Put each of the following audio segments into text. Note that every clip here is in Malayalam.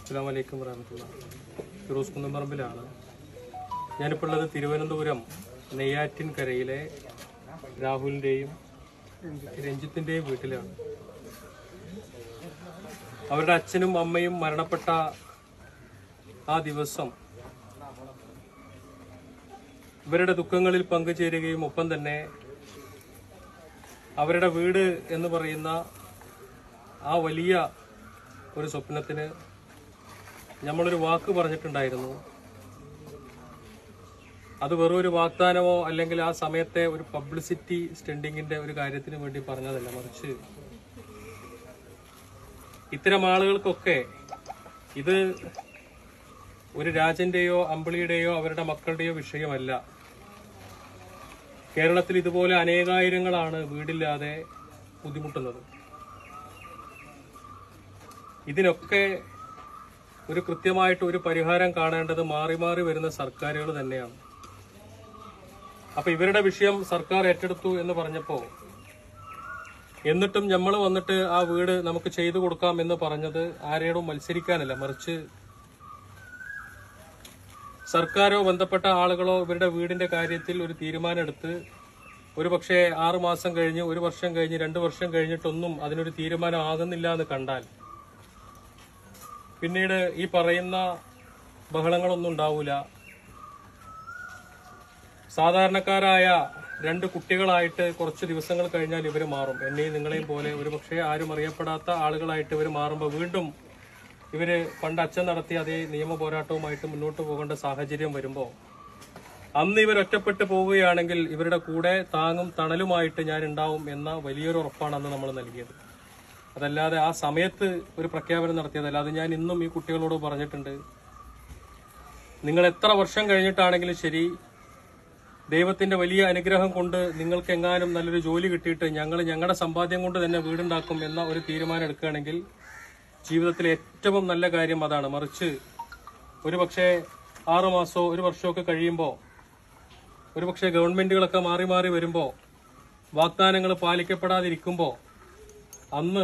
അസ്സാം വലൈക്കും വരഹമുല്ല ഫിറോസ് കുന്നമ്പറമ്പിലാണ് ഞാനിപ്പോൾ ഉള്ളത് തിരുവനന്തപുരം നെയ്യാറ്റിൻകരയിലെ രാഹുലിൻ്റെയും രഞ്ജിത്തിൻ്റെയും വീട്ടിലാണ് അവരുടെ അച്ഛനും അമ്മയും മരണപ്പെട്ട ആ ദിവസം ഇവരുടെ ദുഃഖങ്ങളിൽ പങ്കുചേരുകയും ഒപ്പം തന്നെ അവരുടെ വീട് എന്ന് പറയുന്ന ആ വലിയ ഒരു സ്വപ്നത്തിന് നമ്മളൊരു വാക്ക് പറഞ്ഞിട്ടുണ്ടായിരുന്നു അത് വെറും ഒരു വാഗ്ദാനമോ അല്ലെങ്കിൽ ആ സമയത്തെ ഒരു പബ്ലിസിറ്റി സ്റ്റണ്ടിങ്ങിന്റെ ഒരു കാര്യത്തിന് വേണ്ടി പറഞ്ഞതല്ല മറിച്ച് ഇത്തരം ആളുകൾക്കൊക്കെ ഇത് ഒരു രാജന്റെയോ അമ്പിളിയുടെയോ അവരുടെ മക്കളുടെയോ വിഷയമല്ല കേരളത്തിൽ ഇതുപോലെ അനേകായിരങ്ങളാണ് വീടില്ലാതെ ബുദ്ധിമുട്ടുന്നത് ഇതിനൊക്കെ ഒരു കൃത്യമായിട്ട് ഒരു പരിഹാരം കാണേണ്ടത് മാറി മാറി വരുന്ന സർക്കാരുകൾ തന്നെയാണ് അപ്പൊ ഇവരുടെ വിഷയം സർക്കാർ ഏറ്റെടുത്തു എന്ന് പറഞ്ഞപ്പോ എന്നിട്ടും നമ്മൾ വന്നിട്ട് ആ വീട് നമുക്ക് ചെയ്തു കൊടുക്കാം എന്ന് പറഞ്ഞത് ആരെയോടും മത്സരിക്കാനല്ല മറിച്ച് സർക്കാരോ ബന്ധപ്പെട്ട ആളുകളോ ഇവരുടെ വീടിന്റെ കാര്യത്തിൽ ഒരു തീരുമാനമെടുത്ത് ഒരു പക്ഷേ ആറു മാസം കഴിഞ്ഞ് ഒരു വർഷം കഴിഞ്ഞ് രണ്ട് വർഷം കഴിഞ്ഞിട്ടൊന്നും അതിനൊരു തീരുമാനം ആകുന്നില്ല എന്ന് കണ്ടാൽ പിന്നീട് ഈ പറയുന്ന ബഹളങ്ങളൊന്നും ഉണ്ടാവൂല സാധാരണക്കാരായ രണ്ട് കുട്ടികളായിട്ട് കുറച്ച് ദിവസങ്ങൾ കഴിഞ്ഞാൽ ഇവർ മാറും എന്നെയും നിങ്ങളെയും പോലെ ഒരുപക്ഷെ ആരും അറിയപ്പെടാത്ത ആളുകളായിട്ട് ഇവർ മാറുമ്പോൾ വീണ്ടും ഇവര് പണ്ട് അച്ഛൻ നടത്തിയ അതേ നിയമ പോരാട്ടവുമായിട്ട് മുന്നോട്ട് പോകേണ്ട സാഹചര്യം വരുമ്പോൾ അന്ന് ഇവർ ഒറ്റപ്പെട്ടു പോവുകയാണെങ്കിൽ ഇവരുടെ കൂടെ താങ്ങും തണലുമായിട്ട് ഞാൻ ഉണ്ടാവും എന്ന വലിയൊരു ഉറപ്പാണ് അന്ന് നമ്മൾ നൽകിയത് അതല്ലാതെ ആ സമയത്ത് ഒരു പ്രഖ്യാപനം നടത്തിയതല്ല അത് ഞാൻ ഇന്നും ഈ കുട്ടികളോട് പറഞ്ഞിട്ടുണ്ട് നിങ്ങൾ എത്ര വർഷം കഴിഞ്ഞിട്ടാണെങ്കിലും ശരി ദൈവത്തിന്റെ വലിയ അനുഗ്രഹം കൊണ്ട് നിങ്ങൾക്ക് എങ്ങാനും നല്ലൊരു ജോലി കിട്ടിയിട്ട് ഞങ്ങൾ ഞങ്ങളുടെ സമ്പാദ്യം കൊണ്ട് തന്നെ വീടുണ്ടാക്കും എന്ന ഒരു തീരുമാനം എടുക്കുകയാണെങ്കിൽ ജീവിതത്തിലെ ഏറ്റവും നല്ല കാര്യം അതാണ് മറിച്ച് ഒരു പക്ഷേ ആറു മാസമോ ഒരു വർഷമോ ഒക്കെ കഴിയുമ്പോൾ ഒരു പക്ഷേ ഗവൺമെന്റുകളൊക്കെ മാറി മാറി വരുമ്പോൾ വാഗ്ദാനങ്ങൾ പാലിക്കപ്പെടാതിരിക്കുമ്പോൾ അന്ന്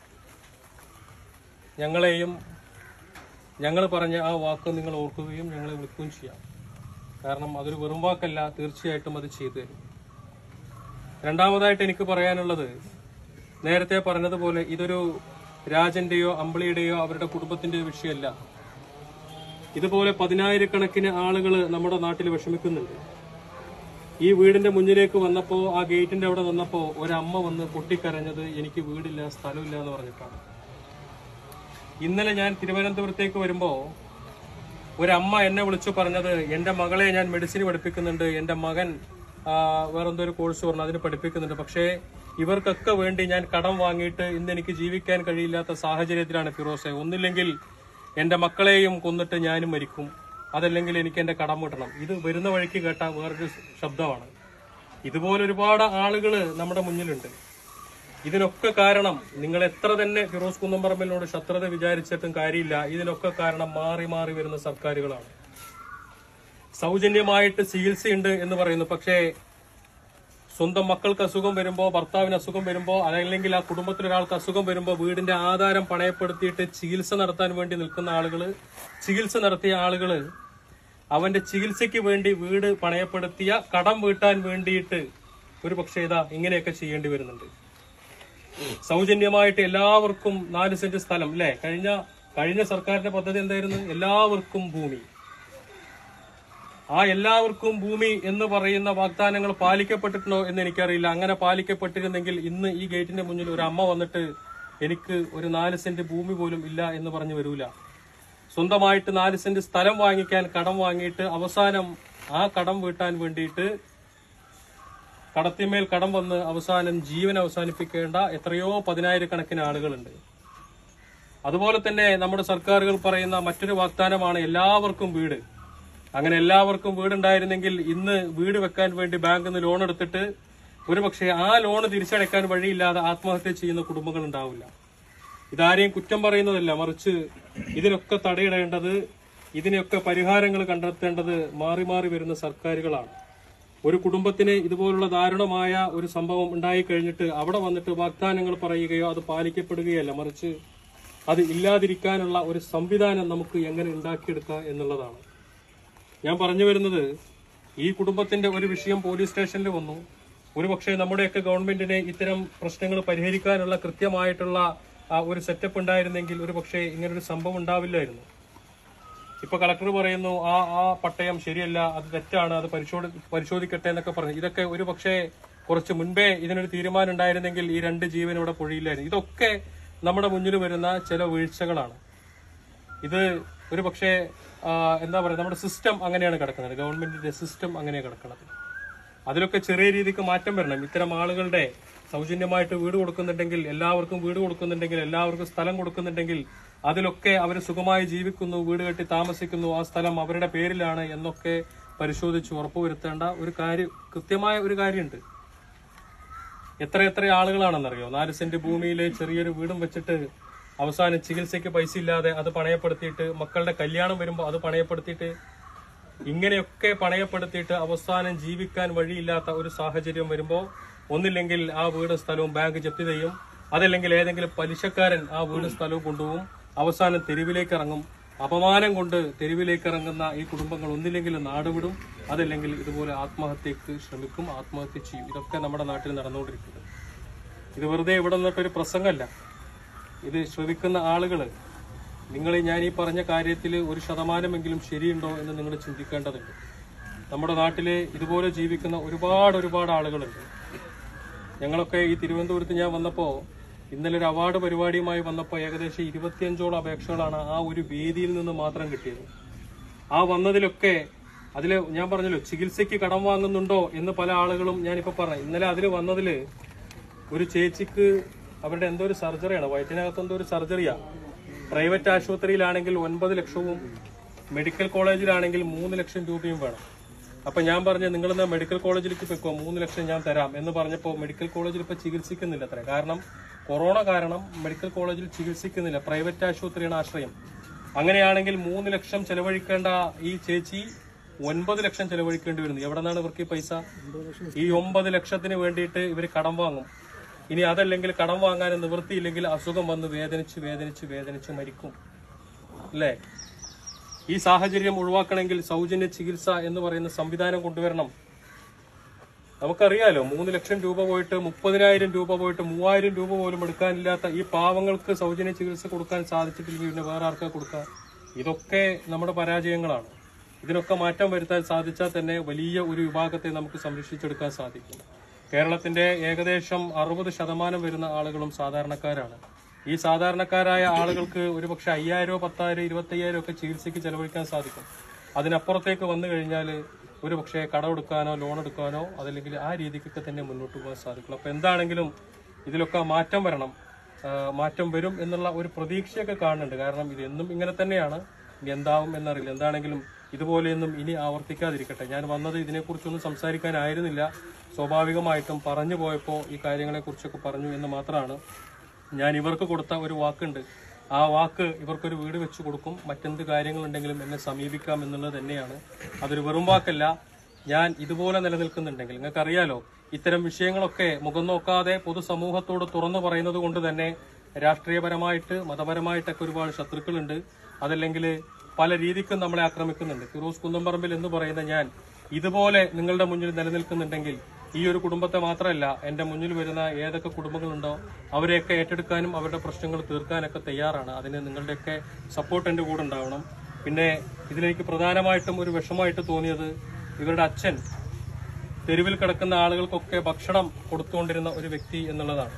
ഞങ്ങളെയും ഞങ്ങൾ പറഞ്ഞ ആ വാക്ക് നിങ്ങൾ ഓർക്കുകയും ഞങ്ങളെ വിളിക്കുകയും ചെയ്യാം കാരണം അതൊരു വെറും വാക്കല്ല തീർച്ചയായിട്ടും അത് ചെയ്തു തരും രണ്ടാമതായിട്ട് എനിക്ക് പറയാനുള്ളത് നേരത്തെ പറഞ്ഞതുപോലെ ഇതൊരു രാജന്റെയോ അമ്പിളിയുടെയോ അവരുടെ കുടുംബത്തിന്റെയോ വിഷയമല്ല ഇതുപോലെ പതിനായിരക്കണക്കിന് ആളുകൾ നമ്മുടെ നാട്ടിൽ വിഷമിക്കുന്നുണ്ട് ഈ വീടിന്റെ മുന്നിലേക്ക് വന്നപ്പോ ആ ഗേറ്റിന്റെ അവിടെ വന്നപ്പോ ഒരമ്മ വന്ന് പൊട്ടിക്കരഞ്ഞത് എനിക്ക് വീടില്ല സ്ഥലമില്ല എന്ന് പറഞ്ഞിട്ടാണ് ഇന്നലെ ഞാൻ തിരുവനന്തപുരത്തേക്ക് വരുമ്പോ ഒരമ്മ എന്നെ വിളിച്ചു പറഞ്ഞത് എന്റെ മകളെ ഞാൻ മെഡിസിൻ പഠിപ്പിക്കുന്നുണ്ട് എന്റെ മകൻ ആ, വേറെന്തോ ഒരു കോഴ്സ് പറഞ്ഞു അതിന് പഠിപ്പിക്കുന്നുണ്ട് പക്ഷേ ഇവർക്കൊക്കെ വേണ്ടി ഞാൻ കടം വാങ്ങിയിട്ട് ഇന്ന് എനിക്ക് ജീവിക്കാൻ കഴിയില്ലാത്ത സാഹചര്യത്തിലാണ് ഫിറോസെ ഒന്നില്ലെങ്കിൽ എന്റെ മക്കളെയും കൊന്നിട്ട് ഞാനും മരിക്കും അതല്ലെങ്കിൽ എനിക്ക് എന്റെ കടം വീട്ടണം ഇത് വരുന്ന വഴിക്ക് കേട്ട വേറൊരു ശബ്ദമാണ് ഇതുപോലെ ഒരുപാട് ആളുകൾ നമ്മുടെ മുന്നിലുണ്ട് ഇതിനൊക്കെ കാരണം നിങ്ങൾ എത്ര തന്നെ ഫിറോസ് കുന്നംപറമ്പിലിനോട് ശത്രുത വിചാരിച്ചിട്ടും കാര്യമില്ല ഇതിനൊക്കെ കാരണം മാറി മാറി വരുന്ന സർക്കാരുകളാണ് സൗജന്യമായിട്ട് ചികിത്സയുണ്ട് എന്ന് പറയുന്നു പക്ഷേ സ്വന്തം മക്കൾക്ക് അസുഖം വരുമ്പോൾ ഭർത്താവിന് അസുഖം വരുമ്പോൾ അല്ലെങ്കിൽ ആ കുടുംബത്തിൽ ഒരാൾക്ക് അസുഖം വരുമ്പോൾ വീടിന്റെ ആധാരം പണയപ്പെടുത്തിയിട്ട് ചികിത്സ നടത്താൻ വേണ്ടി നിൽക്കുന്ന ആളുകൾ ചികിത്സ നടത്തിയ ആളുകൾ അവന്റെ ചികിത്സയ്ക്ക് വേണ്ടി വീട് പണയപ്പെടുത്തിയ കടം വീട്ടാൻ വേണ്ടിയിട്ട് ഒരു പക്ഷേ ഇതാ ഇങ്ങനെയൊക്കെ ചെയ്യേണ്ടി വരുന്നുണ്ട് സൗജന്യമായിട്ട് എല്ലാവർക്കും നാല് സെന്റ് സ്ഥലം അല്ലെ കഴിഞ്ഞ കഴിഞ്ഞ സർക്കാരിന്റെ പദ്ധതി എന്തായിരുന്നു എല്ലാവർക്കും ഭൂമി ആ എല്ലാവർക്കും ഭൂമി എന്ന് പറയുന്ന വാഗ്ദാനങ്ങൾ പാലിക്കപ്പെട്ടിട്ടുണ്ടോ എന്ന് എനിക്കറിയില്ല അങ്ങനെ പാലിക്കപ്പെട്ടിരുന്നെങ്കിൽ ഇന്ന് ഈ ഗേറ്റിന്റെ മുന്നിൽ ഒരു അമ്മ വന്നിട്ട് എനിക്ക് ഒരു നാല് സെന്റ് ഭൂമി പോലും ഇല്ല എന്ന് പറഞ്ഞു വരൂല സ്വന്തമായിട്ട് നാല് സെന്റ് സ്ഥലം വാങ്ങിക്കാൻ കടം വാങ്ങിയിട്ട് അവസാനം ആ കടം വീട്ടാൻ വേണ്ടിയിട്ട് കടത്തിന്മേൽ കടം വന്ന് അവസാനം ജീവൻ അവസാനിപ്പിക്കേണ്ട എത്രയോ പതിനായിരക്കണക്കിന് ആളുകളുണ്ട് അതുപോലെ തന്നെ നമ്മുടെ സർക്കാരുകൾ പറയുന്ന മറ്റൊരു വാഗ്ദാനമാണ് എല്ലാവർക്കും വീട് അങ്ങനെ എല്ലാവർക്കും വീടുണ്ടായിരുന്നെങ്കിൽ ഇന്ന് വീട് വെക്കാൻ വേണ്ടി ബാങ്കിൽ നിന്ന് ലോൺ എടുത്തിട്ട് ഒരുപക്ഷെ ആ ലോൺ തിരിച്ചടയ്ക്കാൻ വഴിയില്ലാതെ ആത്മഹത്യ ചെയ്യുന്ന കുടുംബങ്ങൾ ഉണ്ടാവില്ല ഇതാരെയും കുറ്റം പറയുന്നതല്ല മറിച്ച് ഇതിനൊക്കെ തടയിടേണ്ടത് ഇതിനൊക്കെ പരിഹാരങ്ങൾ കണ്ടെത്തേണ്ടത് മാറി മാറി വരുന്ന സർക്കാരുകളാണ് ഒരു കുടുംബത്തിന് ഇതുപോലുള്ള ദാരുണമായ ഒരു സംഭവം ഉണ്ടായി കഴിഞ്ഞിട്ട് അവിടെ വന്നിട്ട് വാഗ്ദാനങ്ങൾ പറയുകയോ അത് പാലിക്കപ്പെടുകയല്ല മറിച്ച് അത് ഇല്ലാതിരിക്കാനുള്ള ഒരു സംവിധാനം നമുക്ക് എങ്ങനെ ഉണ്ടാക്കിയെടുക്കാം എന്നുള്ളതാണ് ഞാൻ പറഞ്ഞു വരുന്നത് ഈ കുടുംബത്തിന്റെ ഒരു വിഷയം പോലീസ് സ്റ്റേഷനിൽ വന്നു ഒരുപക്ഷെ നമ്മുടെയൊക്കെ ഗവൺമെന്റിന് ഇത്തരം പ്രശ്നങ്ങൾ പരിഹരിക്കാനുള്ള കൃത്യമായിട്ടുള്ള ആ, ഒരു സെറ്റപ്പ് ഉണ്ടായിരുന്നെങ്കിൽ ഒരുപക്ഷെ ഇങ്ങനൊരു സംഭവം ഉണ്ടാവില്ലായിരുന്നു ഇപ്പൊ കളക്ടർ പറയുന്നു ആ ആ പട്ടയം ശരിയല്ല അത് തെറ്റാണ് അത് പരിശോധി പരിശോധിക്കട്ടെ എന്നൊക്കെ പറഞ്ഞു ഇതൊക്കെ ഒരു പക്ഷേ കുറച്ച് മുൻപേ ഇതിനൊരു തീരുമാനം ഉണ്ടായിരുന്നെങ്കിൽ ഈ രണ്ട് ജീവൻ ഇവിടെ പൊഴിയില്ലായിരുന്നു ഇതൊക്കെ നമ്മുടെ മുന്നിൽ വരുന്ന ചില വീഴ്ചകളാണ് ഇത് ഒരു പക്ഷേ ആ, എന്താ പറയുക നമ്മുടെ സിസ്റ്റം അങ്ങനെയാണ് കിടക്കുന്നത് ഗവൺമെന്റിന്റെ സിസ്റ്റം അങ്ങനെയാണ് കിടക്കുന്നത് അതിലൊക്കെ ചെറിയ രീതിക്ക് മാറ്റം വരണം ഇത്തരം ആളുകളുടെ സൗജന്യമായിട്ട് വീട് കൊടുക്കുന്നുണ്ടെങ്കിൽ എല്ലാവർക്കും വീട് കൊടുക്കുന്നുണ്ടെങ്കിൽ എല്ലാവർക്കും സ്ഥലം കൊടുക്കുന്നുണ്ടെങ്കിൽ അതിലൊക്കെ അവർ സുഖമായി ജീവിക്കുന്നു വീട് കെട്ടി താമസിക്കുന്നു ആ സ്ഥലം അവരുടെ പേരിലാണ് എന്നൊക്കെ പരിശോധിച്ച് ഉറപ്പുവരുത്തേണ്ട ഒരു കാര്യം കൃത്യമായ ഒരു കാര്യമുണ്ട് എത്ര എത്ര ആളുകളാണെന്നറിയോ നാല് സെന്റ് ഭൂമിയിൽ ചെറിയൊരു വീടും വെച്ചിട്ട് അവസാനം ചികിത്സയ്ക്ക് പൈസ ഇല്ലാതെ അത് പണയപ്പെടുത്തിയിട്ട് മക്കളുടെ കല്യാണം വരുമ്പോൾ അത് പണയപ്പെടുത്തിയിട്ട് ഇങ്ങനെയൊക്കെ പണയപ്പെടുത്തിയിട്ട് അവസാനം ജീവിക്കാൻ വഴിയില്ലാത്ത ഒരു സാഹചര്യം വരുമ്പോൾ ഒന്നില്ലെങ്കിൽ ആ വീട് സ്ഥലവും ബാങ്ക് ജപ്തി ചെയ്യും അതല്ലെങ്കിൽ ഏതെങ്കിലും പലിശക്കാരൻ ആ വീട് സ്ഥലവും കൊണ്ടുപോകും അവസാനം തെരുവിലേക്ക് ഇറങ്ങും അപമാനം കൊണ്ട് തെരുവിലേക്ക് ഇറങ്ങുന്ന ഈ കുടുംബങ്ങൾ ഒന്നില്ലെങ്കിൽ നാട് വിടും അതല്ലെങ്കിൽ ഇതുപോലെ ആത്മഹത്യക്ക് ശ്രമിക്കും ആത്മഹത്യ ചെയ്യും ഇതൊക്കെ നമ്മുടെ നാട്ടിൽ നടന്നുകൊണ്ടിരിക്കുന്നത് ഇത് വെറുതെ ഇവിടെ നിന്നിട്ടൊരു പ്രസംഗമല്ല ഇത് ശ്രവിക്കുന്ന ആളുകള് നിങ്ങൾ ഞാൻ ഈ പറഞ്ഞ കാര്യത്തിൽ ഒരു ശതമാനമെങ്കിലും ശരിയുണ്ടോ എന്ന് നിങ്ങൾ ചിന്തിക്കേണ്ടതുണ്ട് നമ്മുടെ നാട്ടില് ഇതുപോലെ ജീവിക്കുന്ന ഒരുപാട് ഒരുപാട് ആളുകളുണ്ട് ഞങ്ങളൊക്കെ ഈ തിരുവനന്തപുരത്ത് ഞാൻ വന്നപ്പോൾ ഇന്നലെ ഒരു അവാർഡ് പരിപാടിയുമായി വന്നപ്പോൾ ഏകദേശം ഇരുപത്തിയഞ്ചോളം അപേക്ഷകളാണ് ആ ഒരു വേദിയിൽ നിന്ന് മാത്രം കിട്ടിയത് ആ വന്നതിലൊക്കെ അതിൽ ഞാൻ പറഞ്ഞല്ലോ ചികിത്സയ്ക്ക് കടം വാങ്ങുന്നുണ്ടോ എന്ന് പല ആളുകളും ഞാനിപ്പോൾ പറഞ്ഞു ഇന്നലെ അതിൽ വന്നതിൽ ഒരു ചേച്ചിക്ക് അവരുടെ എന്തോ ഒരു സർജറിയാണ് വയറ്റിനകത്ത് എന്തോ ഒരു സർജറിയാണ് പ്രൈവറ്റ് ആശുപത്രിയിലാണെങ്കിൽ ഒൻപത് ലക്ഷവും മെഡിക്കൽ കോളേജിലാണെങ്കിൽ മൂന്ന് ലക്ഷം രൂപയും വേണം അപ്പൊ ഞാൻ പറഞ്ഞ നിങ്ങൾ എന്നാ മെഡിക്കൽ കോളേജിലേക്ക് പൊയ്ക്കോ മൂന്ന് ലക്ഷം ഞാൻ തരാം എന്ന് പറഞ്ഞപ്പോൾ മെഡിക്കൽ കോളേജിൽ ഇപ്പൊ ചികിത്സിക്കുന്നില്ല അത്ര കാരണം കൊറോണ കാരണം മെഡിക്കൽ കോളേജിൽ ചികിത്സിക്കുന്നില്ല പ്രൈവറ്റ് ആശുപത്രിയാണ് ആശ്രയം അങ്ങനെയാണെങ്കിൽ മൂന്ന് ലക്ഷം ചെലവഴിക്കേണ്ട ഈ ചേച്ചി ഒൻപത് ലക്ഷം ചെലവഴിക്കേണ്ടി വരുന്നു എവിടെ നിന്നാണ് ഇവർക്ക് ഈ പൈസ ഈ ഒമ്പത് ലക്ഷത്തിന് വേണ്ടിയിട്ട് ഇവർ കടം വാങ്ങും ഇനി അതല്ലെങ്കിൽ കടം വാങ്ങാൻ നിവൃത്തിയില്ലെങ്കിൽ അസുഖം വന്ന് വേദനിച്ച് വേദനിച്ച് വേദനിച്ച് മരിക്കും അല്ലേ ഈ സാഹചര്യം ഒഴിവാക്കണമെങ്കിൽ സൗജന്യ ചികിത്സ എന്ന് പറയുന്ന സംവിധാനം കൊണ്ടുവരണം നമുക്കറിയാലോ മൂന്ന് ലക്ഷം രൂപ പോയിട്ട് മുപ്പതിനായിരം രൂപ പോയിട്ട് മൂവായിരം രൂപ പോലും എടുക്കാനില്ലാത്ത ഈ പാവങ്ങൾക്ക് സൗജന്യ ചികിത്സ കൊടുക്കാൻ സാധിച്ചിട്ടില്ലെങ്കിൽ പിന്നെ വേറെ ആർക്കാ കൊടുക്കുക ഇതൊക്കെ നമ്മുടെ പരാജയങ്ങളാണ് ഇതിനൊക്കെ മാറ്റം വരുത്താൻ സാധിച്ചാൽ തന്നെ വലിയ ഒരു വിഭാഗത്തെ നമുക്ക് സംരക്ഷിച്ചെടുക്കാൻ സാധിക്കും കേരളത്തിന്റെ ഏകദേശം അറുപത് ശതമാനം വരുന്ന ആളുകളും സാധാരണക്കാരാണ് ഈ സാധാരണക്കാരായ ആളുകൾക്ക് ഒരുപക്ഷെ അയ്യായിരോ പത്തായിരം ഇരുപത്തയ്യായിരം ഒക്കെ ചികിത്സയ്ക്ക് ചെലവഴിക്കാൻ സാധിക്കും അതിനപ്പുറത്തേക്ക് വന്നു കഴിഞ്ഞാൽ ഒരു പക്ഷേ കടമെടുക്കാനോ ലോൺ എടുക്കാനോ അതല്ലെങ്കിൽ ആ രീതിക്കൊക്കെ തന്നെ മുന്നോട്ട് പോകാൻ സാധിക്കുള്ളൂ അപ്പൊ എന്താണെങ്കിലും ഇതിലൊക്കെ മാറ്റം വരണം ആ, മാറ്റം വരും എന്നുള്ള ഒരു പ്രതീക്ഷയൊക്കെ കാണുന്നുണ്ട് കാരണം ഇത് എന്നും ഇങ്ങനെ തന്നെയാണ് ഇനി എന്താവും എന്നറിയില്ല എന്താണെങ്കിലും ഇതുപോലെയൊന്നും ഇനി ആവർത്തിക്കാതിരിക്കട്ടെ ഞാൻ വന്നത് ഇതിനെക്കുറിച്ചൊന്നും സംസാരിക്കാനായിരുന്നില്ല സ്വാഭാവികമായിട്ടും പറഞ്ഞു പോയപ്പോൾ ഈ കാര്യങ്ങളെക്കുറിച്ചൊക്കെ പറഞ്ഞു എന്ന് മാത്രമാണ് ഞാൻ ഇവർക്ക് കൊടുത്ത ഒരു വാക്കുണ്ട് ആ വാക്ക് ഇവർക്കൊരു വീട് വെച്ച് കൊടുക്കും മറ്റെന്ത് കാര്യങ്ങളുണ്ടെങ്കിലും എന്നെ സമീപിക്കാം എന്നുള്ളത് തന്നെയാണ് അതൊരു വെറും വാക്കല്ല ഞാൻ ഇതുപോലെ നിലനിൽക്കുന്നുണ്ടെങ്കിൽ നിങ്ങൾക്കറിയാലോ ഇത്തരം വിഷയങ്ങളൊക്കെ മുഖം നോക്കാതെ പൊതുസമൂഹത്തോട് തുറന്നു പറയുന്നത് കൊണ്ട് തന്നെ രാഷ്ട്രീയപരമായിട്ട് മതപരമായിട്ടൊക്കെ ഒരുപാട് ശത്രുക്കളുണ്ട് അതല്ലെങ്കിൽ പല രീതിക്കും നമ്മളെ ആക്രമിക്കുന്നുണ്ട് ഫിറോസ് കുന്നംപറമ്പിൽ എന്ന് പറയുന്ന ഞാൻ ഇതുപോലെ നിങ്ങളുടെ മുന്നിൽ നിലനിൽക്കുന്നുണ്ടെങ്കിൽ ഈ ഒരു കുടുംബത്തെ മാത്രമല്ല എന്റെ മുന്നിൽ വരുന്ന ഏതൊക്കെ കുടുംബങ്ങളുണ്ടോ അവരെയൊക്കെ ഏറ്റെടുക്കാനും അവരുടെ പ്രശ്നങ്ങൾ തീർക്കാനൊക്കെ തയ്യാറാണ് അതിന് നിങ്ങളുടെയൊക്കെ സപ്പോർട്ട് എന്റെ കൂടെ ഉണ്ടാവണം പിന്നെ ഇതിലെനിക്ക് പ്രധാനമായിട്ടും ഒരു വിഷമമായിട്ട് തോന്നിയത് ഇവരുടെ അച്ഛൻ തെരുവിൽ കിടക്കുന്ന ആളുകൾക്കൊക്കെ ഭക്ഷണം കൊടുത്തുകൊണ്ടിരുന്ന ഒരു വ്യക്തി എന്നുള്ളതാണ്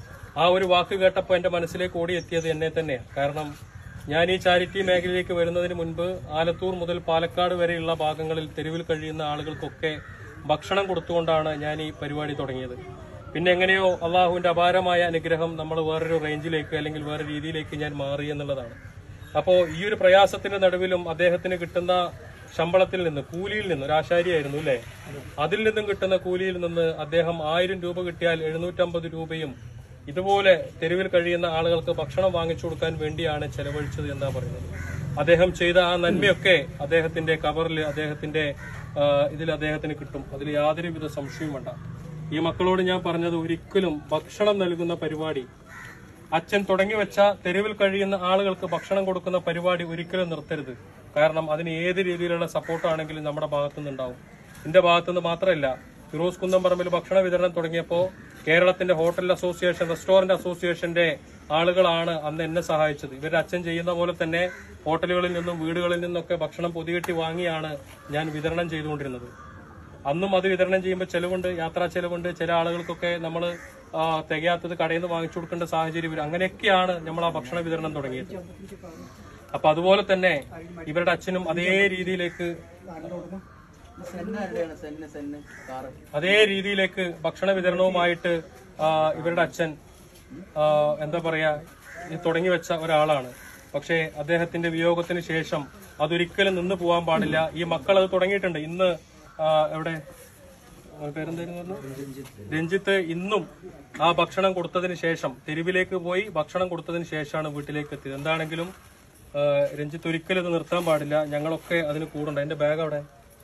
ആ ഒരു വാക്ക് കേട്ടപ്പോൾ എന്റെ മനസ്സിലേക്ക് ഓടിയെത്തിയത് എന്നെ തന്നെയാണ് കാരണം ഞാൻ ഈ ചാരിറ്റി മേഖലയിലേക്ക് വരുന്നതിന് മുൻപ് ആലത്തൂർ മുതൽ പാലക്കാട് വരെയുള്ള ഭാഗങ്ങളിൽ തെരുവിൽ കഴിയുന്ന ആളുകൾക്കൊക്കെ ഭക്ഷണം കൊടുത്തുകൊണ്ടാണ് ഞാൻ ഈ പരിപാടി തുടങ്ങിയത് പിന്നെ എങ്ങനെയോ അള്ളാഹുവിന്റെ അപാരമായ അനുഗ്രഹം നമ്മൾ വേറൊരു റേഞ്ചിലേക്ക് അല്ലെങ്കിൽ വേറെ രീതിയിലേക്ക് ഞാൻ മാറി എന്നുള്ളതാണ് അപ്പോൾ ഈ ഒരു പ്രയാസത്തിന്റെ നടുവിലും അദ്ദേഹത്തിന് കിട്ടുന്ന ശമ്പളത്തിൽ നിന്ന് കൂലിയിൽ നിന്ന് ഒരു ആശാരിയായിരുന്നു അല്ലേ അതിൽ നിന്നും കിട്ടുന്ന കൂലിയിൽ നിന്ന് അദ്ദേഹം ആയിരം രൂപ കിട്ടിയാൽ എഴുന്നൂറ്റമ്പത് രൂപയും ഇതുപോലെ തെരുവിൽ കഴിയുന്ന ആളുകൾക്ക് ഭക്ഷണം വാങ്ങിച്ചു കൊടുക്കാൻ വേണ്ടിയാണ് ചെലവഴിച്ചത് എന്നാ പറയുന്നത് അദ്ദേഹം ചെയ്ത ആ നന്മയൊക്കെ അദ്ദേഹത്തിന്റെ കവറിൽ അദ്ദേഹത്തിന്റെ ആ, ഇതിൽ അദ്ദേഹത്തിന് കിട്ടും അതിൽ യാതൊരുവിധ സംശയവും വേണ്ട ഈ മക്കളോട് ഞാൻ പറഞ്ഞത് ഒരിക്കലും ഭക്ഷണം നൽകുന്ന പരിപാടി അച്ഛൻ തുടങ്ങി വെച്ച തെരുവിൽ കഴിയുന്ന ആളുകൾക്ക് ഭക്ഷണം കൊടുക്കുന്ന പരിപാടി ഒരിക്കലും നിർത്തരുത് കാരണം അതിന് ഏത് രീതിയിലുള്ള സപ്പോർട്ടാണെങ്കിലും നമ്മുടെ ഭാഗത്തുനിന്ന് ഉണ്ടാവും എന്റെ ഭാഗത്തുനിന്ന് മാത്രമല്ല ഫിറോസ് കുന്നംപറമ്പിൽ ഭക്ഷണ വിതരണം തുടങ്ങിയപ്പോൾ കേരളത്തിന്റെ ഹോട്ടൽ അസോസിയേഷൻ റെസ്റ്റോറന്റ് അസോസിയേഷന്റെ ആളുകളാണ് അന്ന് എന്നെ സഹായിച്ചത് ഇവരുടെ അച്ഛൻ ചെയ്യുന്ന പോലെ തന്നെ ഹോട്ടലുകളിൽ നിന്നും വീടുകളിൽ നിന്നൊക്കെ ഭക്ഷണം പൊതികെട്ടി വാങ്ങിയാണ് ഞാൻ വിതരണം ചെയ്തുകൊണ്ടിരുന്നത് അന്നും അത് വിതരണം ചെയ്യുമ്പോൾ ചെലവുണ്ട് യാത്രാ ചെലവുണ്ട് ചില ആളുകൾക്കൊക്കെ നമ്മൾ തികയാത്തത് കടയിൽ നിന്ന് വാങ്ങിച്ചു കൊടുക്കേണ്ട സാഹചര്യം വരും അങ്ങനെയൊക്കെയാണ് നമ്മൾ ആ ഭക്ഷണ വിതരണം തുടങ്ങിയത് അപ്പൊ അതുപോലെ തന്നെ ഇവരുടെ അച്ഛനും അതേ രീതിയിലേക്ക് സെന്നാരുടെയാണ് സെന്ന് സെന്ന് കാറ് അതേ രീതിയിലേക്ക് ഭക്ഷണ വിതരണവുമായിട്ട് ആ, ഇവരുടെ അച്ഛൻ ആ, എന്താ പറയാ ഈ തുടങ്ങി വെച്ച ഒരാളാണ് പക്ഷേ അദ്ദേഹത്തിന്റെ വിയോഗത്തിന് ശേഷം അതൊരിക്കലും നിന്ന് പോകാൻ പാടില്ല ഈ മക്കൾ അത് തുടങ്ങിയിട്ടുണ്ട് ഇന്ന് ആ, എവിടെ അവന്റെ പേരെന്തായിരുന്നു പറഞ്ഞു? രഞ്ജിത്ത് ഇന്നും ആ ഭക്ഷണം കൊടുത്തതിന് ശേഷം തെരുവിലേക്ക് പോയി ഭക്ഷണം കൊടുത്തതിന് ശേഷമാണ് വീട്ടിലേക്ക് എത്തിയത് എന്താണെങ്കിലും ആ, രഞ്ജിത്ത് ഒരിക്കലും ഇത് നിർത്താൻ പാടില്ല ഞങ്ങളൊക്കെ അതിന് കൂടുണ്ട് എന്റെ ബാഗ് അവിടെ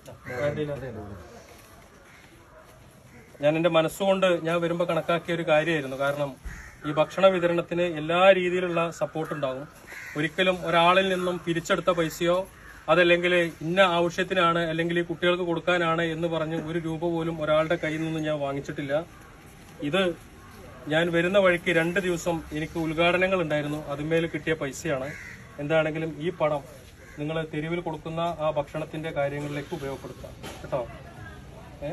ഞാൻ എന്റെ മനസ്സുകൊണ്ട് ഞാൻ വരുമ്പോ കണക്കാക്കിയ ഒരു കാര്യമായിരുന്നു കാരണം ഈ ഭക്ഷണ വിതരണത്തിന് എല്ലാ രീതിയിലുള്ള സപ്പോർട്ട് ഉണ്ടാവും ഒരിക്കലും ഒരാളിൽ നിന്നും പിരിച്ചെടുത്ത പൈസയോ അതല്ലെങ്കിൽ ഇന്ന ആവശ്യത്തിനാണ് അല്ലെങ്കിൽ ഈ കുട്ടികൾക്ക് കൊടുക്കാനാണ് എന്ന് പറഞ്ഞ് ഒരു രൂപ പോലും ഒരാളുടെ കയ്യിൽ നിന്നും ഞാൻ വാങ്ങിച്ചിട്ടില്ല ഇത് ഞാൻ വരുന്ന വഴിക്ക് രണ്ട് ദിവസം എനിക്ക് ഉദ്ഘാടനങ്ങൾ ഉണ്ടായിരുന്നു അതിന്മേൽ കിട്ടിയ പൈസയാണ് എന്താണെങ്കിലും ഈ പണം നിങ്ങൾ തെരുവിൽ കൊടുക്കുന്ന ആ ഭക്ഷണത്തിന്റെ കാര്യങ്ങളിലേക്ക് ഉപയോഗപ്പെടുത്താം കേട്ടോ ഏ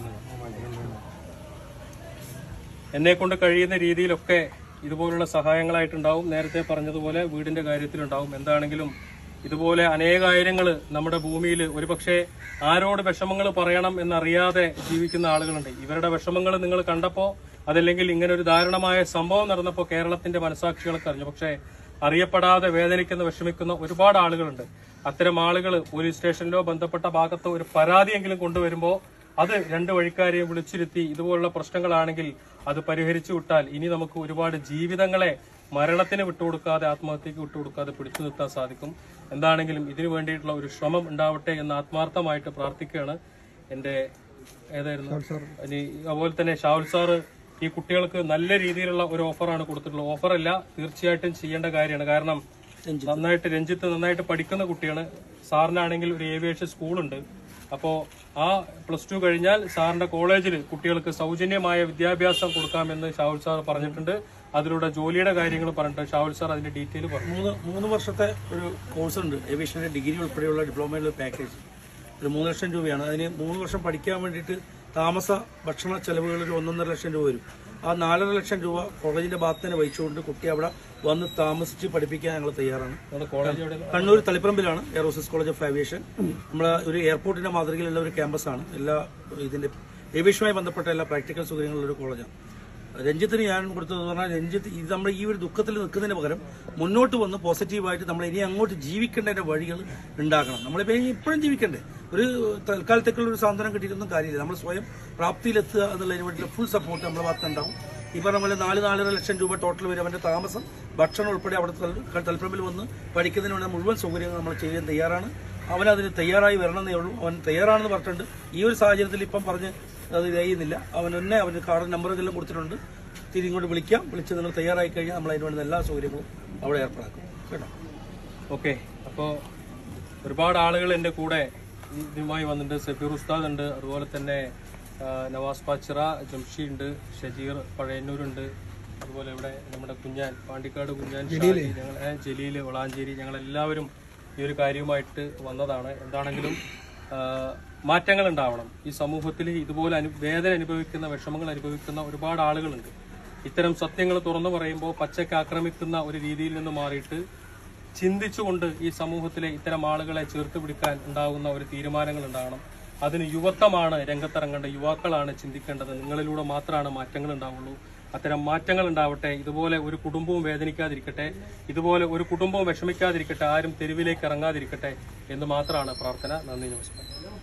എന്നെ കൊണ്ട് കഴിയുന്ന രീതിയിലൊക്കെ ഇതുപോലുള്ള സഹായങ്ങളായിട്ടുണ്ടാവും നേരത്തെ പറഞ്ഞതുപോലെ വീടിന്റെ കാര്യത്തിലുണ്ടാവും എന്താണെങ്കിലും ഇതുപോലെ അനേകായിരങ്ങൾ നമ്മുടെ ഭൂമിയിൽ ഒരുപക്ഷെ ആരോട് വിഷമങ്ങൾ പറയണം എന്നറിയാതെ ജീവിക്കുന്ന ആളുകളുണ്ട് ഇവരുടെ വിഷമങ്ങൾ നിങ്ങൾ കണ്ടപ്പോൾ അതല്ലെങ്കിൽ ഇങ്ങനെ ഒരു ദാരുണമായ സംഭവം നടന്നപ്പോൾ കേരളത്തിന്റെ മനസാക്ഷികളൊക്കെ അറിഞ്ഞു പക്ഷേ അറിയപ്പെടാതെ വേദനിക്കുന്ന വിഷമിക്കുന്ന ഒരുപാട് ആളുകളുണ്ട് അത്തരം ആളുകൾ പോലീസ് സ്റ്റേഷനിലോ ബന്ധപ്പെട്ട ഭാഗത്തോ ഒരു പരാതിയെങ്കിലും കൊണ്ടുവരുമ്പോൾ അത് രണ്ട് വഴിക്കാരെയും വിളിച്ചിരുത്തി ഇതുപോലുള്ള പ്രശ്നങ്ങളാണെങ്കിൽ അത് പരിഹരിച്ചു വിട്ടാൽ ഇനി നമുക്ക് ഒരുപാട് ജീവിതങ്ങളെ മരണത്തിന് വിട്ടുകൊടുക്കാതെ ആത്മഹത്യക്ക് വിട്ടുകൊടുക്കാതെ പിടിച്ചു നിർത്താൻ സാധിക്കും എന്താണെങ്കിലും ഇതിനു വേണ്ടിയിട്ടുള്ള ഒരു ശ്രമം ഉണ്ടാവട്ടെ എന്ന് ആത്മാർത്ഥമായിട്ട് പ്രാർത്ഥിക്കുകയാണ് എന്റെ ഏതായിരുന്നു ഇനി അതുപോലെ തന്നെ ഷാവുൽ സാറ് ഈ കുട്ടികൾക്ക് നല്ല രീതിയിലുള്ള ഒരു ഓഫറാണ് കൊടുത്തിട്ടുള്ളത് ഓഫറല്ല തീർച്ചയായിട്ടും ചെയ്യേണ്ട കാര്യമാണ് കാരണം നന്നായിട്ട് രഞ്ജിത്ത് നന്നായിട്ട് പഠിക്കുന്ന കുട്ടിയാണ് സാറിനാണെങ്കിൽ ഒരു ഏവിയേഷൻ സ്കൂളുണ്ട് അപ്പോൾ ആ പ്ലസ് ടു കഴിഞ്ഞാൽ സാറിന്റെ കോളേജിൽ കുട്ടികൾക്ക് സൗജന്യമായ വിദ്യാഭ്യാസം കൊടുക്കാമെന്ന് ഷാവുൽ സാർ പറഞ്ഞിട്ടുണ്ട് അതിലൂടെ ജോലിയുടെ കാര്യങ്ങൾ പറഞ്ഞിട്ട് ഷാവുൽ സാർ അതിന്റെ ഡീറ്റെയിൽ പറഞ്ഞു മൂന്ന് മൂന്ന് വർഷത്തെ ഒരു കോഴ്സ് ഉണ്ട് ഏവിയേഷൻ്റെ ഡിഗ്രി ഉൾപ്പെടെയുള്ള ഡിപ്ലോമയുടെ പാക്കേജ് ഒരു മൂന്ന് ലക്ഷം രൂപയാണ് അതിന് മൂന്ന് വർഷം പഠിക്കാൻ വേണ്ടിയിട്ട് താമസ ഭക്ഷണ ചെലവുകൾ ഒരു ഒന്നൊന്നര ലക്ഷം രൂപ വരും ആ നാലര ലക്ഷം രൂപ കോളേജിന്റെ ഭാഗത്ത് തന്നെ വഹിച്ചുകൊണ്ട് കുട്ടി അവിടെ വന്ന് താമസിച്ച് പഠിപ്പിക്കാൻ ഞങ്ങൾ തയ്യാറാണ് നമ്മുടെ കോളേജ് എവിടെ കണ്ണൂർ തളിപ്പറമ്പിലാണ് എയറോസിസ് കോളേജ് ഓഫ് ഏവിയേഷൻ നമ്മൾ ഒരു എയർപോർട്ടിന്റെ മാതൃകയിലുള്ള ഒരു ക്യാമ്പസാണ് എല്ലാ ഇതിന്റെ ഏവിയേഷനുമായി ബന്ധപ്പെട്ട എല്ലാ പ്രാക്ടിക്കൽ സൗകര്യങ്ങളുള്ള ഒരു കോളേജാണ് രഞ്ജിത്തിന് ഞാൻ കൊടുത്തത് പറഞ്ഞാൽ രഞ്ജിത്ത് ഇത് നമ്മൾ ഈ ഒരു ദുഃഖത്തിൽ നിൽക്കുന്നതിന് പകരം മുന്നോട്ട് വന്ന് പോസിറ്റീവായിട്ട് നമ്മൾ ഇനി അങ്ങോട്ട് ജീവിക്കേണ്ടതിന്റെ വഴികൾ ഉണ്ടാക്കണം നമ്മളിപ്പോൾ ഇപ്പോഴും ജീവിക്കണ്ടേ ഒരു തൽക്കാലത്തേക്കുള്ള ഒരു സാന്ത്വനം കിട്ടിയിട്ടൊന്നും കാര്യമില്ല നമ്മൾ സ്വയം പ്രാപ്തിയിലെത്തുക എന്നുള്ളതിന് വേണ്ടിയുള്ള ഫുൾ സപ്പോർട്ട് നമ്മുടെ ഭാഗത്തുണ്ടാവും ഈ പറഞ്ഞ പോലെ നാല് നാലര ലക്ഷം രൂപ ടോട്ടൽ വരും അവന്റെ താമസം ഭക്ഷണം ഉൾപ്പെടെ അവിടെ തൽ- തലപ്പറമ്പിൽ വന്ന് പഠിക്കുന്നതിന് വേണ്ട മുഴുവൻ സൗകര്യങ്ങൾ നമ്മൾ ചെയ്യാൻ തയ്യാറാണ് അവൻ അതിന് തയ്യാറായി വരണമെന്നേ ഉള്ളൂ അവൻ തയ്യാറാണെന്ന് പറഞ്ഞിട്ടുണ്ട് ഈ ഒരു സാഹചര്യത്തിൽ ഇപ്പം പറഞ്ഞ് അത് ചെയ്യുന്നില്ല അവൻ തന്നെ അവന് കാർഡ് നമ്പറുകളെല്ലാം കൊടുത്തിട്ടുണ്ട് തിരി ഇങ്ങോട്ട് വിളിക്കാം വിളിച്ച് നിങ്ങൾ തയ്യാറായി കഴിഞ്ഞാൽ നമ്മൾ അതിന് വേണ്ടുന്ന എല്ലാ സൗകര്യങ്ങളും അവിടെ ഏർപ്പാടാക്കും കേട്ടോ ഓക്കെ അപ്പോൾ ഒരുപാട് ആളുകൾ എൻ്റെ കൂടെ ഇതുമായി വന്നിട്ടുണ്ട് സഫീർ ഉസ്താദ് ഉണ്ട് അതുപോലെ തന്നെ ആ, നവാസ് പാച്ചിറ ജംഷി ഉണ്ട് ഷജീർ പഴയന്നൂരുണ്ട് അതുപോലെ ഇവിടെ നമ്മുടെ കുഞ്ഞാൻ പാണ്ടിക്കാട് കുഞ്ഞാൻ ഷാജി, ഞങ്ങൾ ഏ, ജലീൽ വളാഞ്ചേരി ഞങ്ങൾ എല്ലാവരും ഈ ഒരു കാര്യവുമായിട്ട് വന്നതാണ് എന്താണെങ്കിലും ആ, മാറ്റങ്ങൾ ഉണ്ടാവണം ഈ സമൂഹത്തിൽ ഇതുപോലെ അനു വേദന അനുഭവിക്കുന്ന വിഷമങ്ങൾ അനുഭവിക്കുന്ന ഒരുപാട് ആളുകളുണ്ട് ഇത്തരം സത്യങ്ങൾ തുറന്നു പറയുമ്പോൾ പച്ചയ്ക്ക് ആക്രമിക്കുന്ന ഒരു രീതിയിൽ നിന്ന് മാറിയിട്ട് ചിന്തിച്ചുകൊണ്ട് ഈ സമൂഹത്തിലെ ഇത്തരം ആളുകളെ ചേർത്ത് പിടിക്കാൻ ഉണ്ടാകുന്ന ഒരു തീരുമാനങ്ങൾ ഉണ്ടാകണം അതിന് യുവത്വമാണ് രംഗത്തിറങ്ങേണ്ട യുവാക്കളാണ് ചിന്തിക്കേണ്ടത് നിങ്ങളിലൂടെ മാത്രമാണ് മാറ്റങ്ങൾ ഉണ്ടാവുള്ളൂ അത്തരം മാറ്റങ്ങൾ ഉണ്ടാവട്ടെ ഇതുപോലെ ഒരു കുടുംബവും വേദനിക്കാതിരിക്കട്ടെ ഇതുപോലെ ഒരു കുടുംബവും വിഷമിക്കാതിരിക്കട്ടെ ആരും തെരുവിലേക്ക് ഇറങ്ങാതിരിക്കട്ടെ എന്ന് മാത്രമാണ് പ്രാർത്ഥന നന്ദി നമസ്കാരം